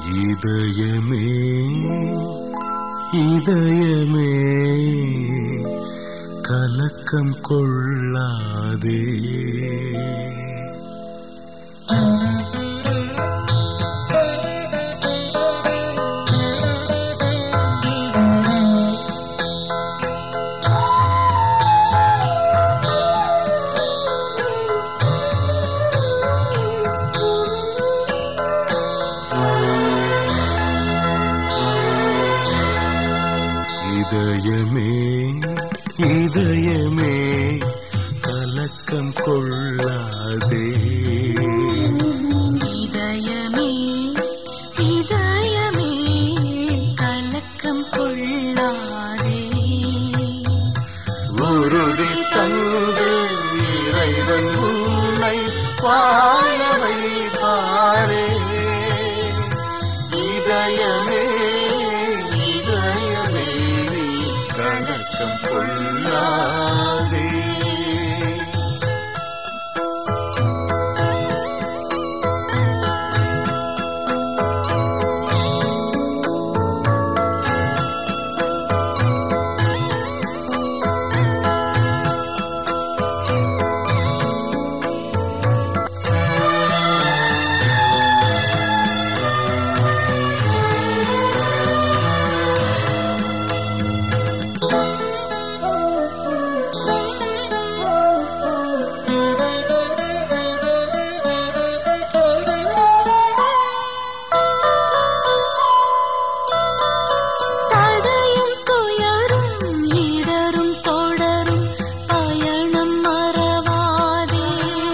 இதயமே இதயமே கலக்கம் கொள்ளாதே இதயமே இதயமே கலக்கம் கொள்ளாதே இதயமே இதயமே கலக்கம் கொள்ளாதே உறுதி தந்து இறைவன் உன்னை வாழவை பாரே இதயமே இதயமே நீ கலக்கம் கொள்ளாதே தடையும் துயரும் இடரும் தொடரும் பயணம் மறவாதே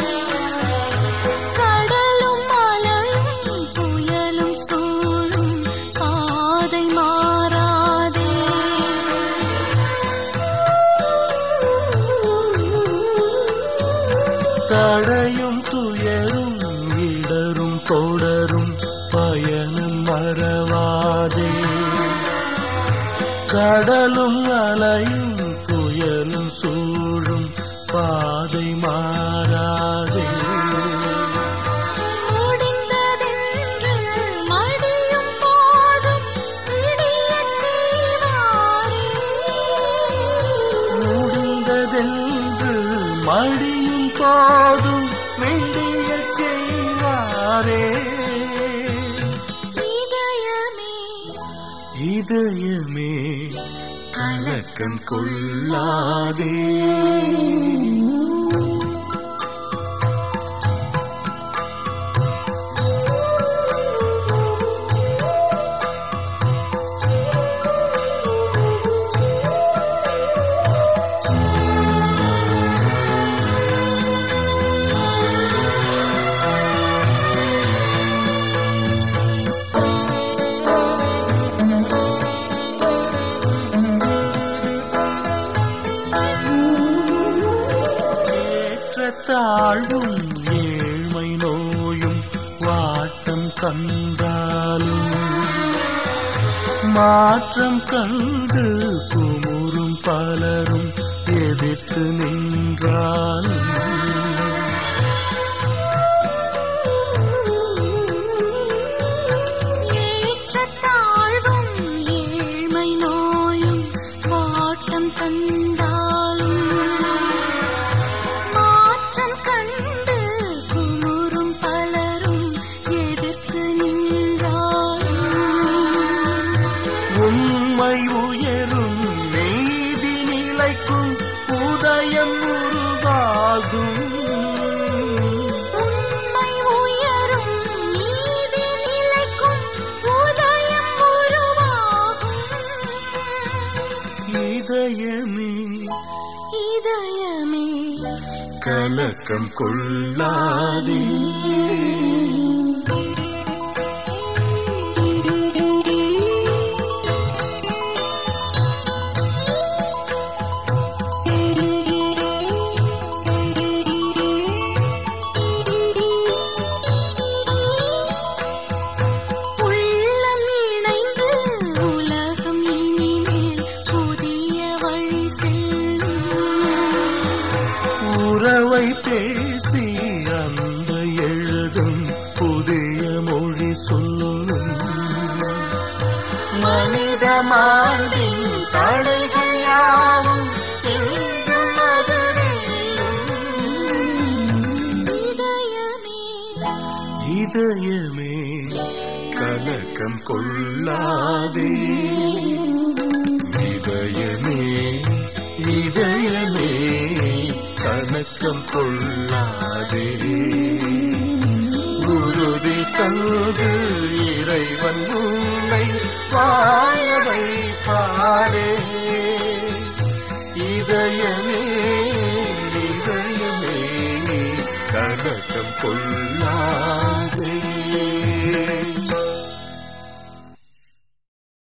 கடலும் மலையும் புயலும் சூழும் பாதை மாறாதே தடையும் துயரும் இடரும் தொடரும் பயணம் மறவாதே கடலும் அலையும் புயலும் சூழும் பாதை மாறாதே முடிந்ததென்று மடியும் போதும் விடியச் செய்வாரே முடிந்ததென்று மடியும் போதும் விடியச் செய்வாரே இதயமே இதயமே கலக்கம் கொள்ளாதே ஏற்ற தாழ்வும் ஏழ்மை நோயும் வாட்டம் கண்டாலும் மாற்றம் கண்டு குமுறும் பலரும் எதிர்த்து நின்றாலும் ஏற்ற தாழ்வும் ஏழ்மை நோயும் வாட்டம் தந்தாலும் மாற்றம் கண்டு குமுறும் பலரும் எதிர்த்து நின்றாலும் உண்மை உயரும் நீதி நிலைக்கும் உதயம் உருவாகும் உண்மை உயரும் நீதி நிலைக்கும் உதயம் உருவாகும் இதயமே இதயமே கலக்கம் கொள்ளாதே உள்ளம் இணைந்து உலகம் இனிமேல் புதிய வழி செல்லும் உறவை பேசி அந்த மார்பின் தடைகள் யாவும் என்றும் அது வெல்லும். இதயமே இதயமே கலக்கம் கொள்ளாதே இதயமே இதயமே கலக்கம் கொள்ளாதே குருதி தந்து இறைவன் உன்னை வாழவை பாரே இதயமே இதயமே கலக்கம் கொள்ளாதே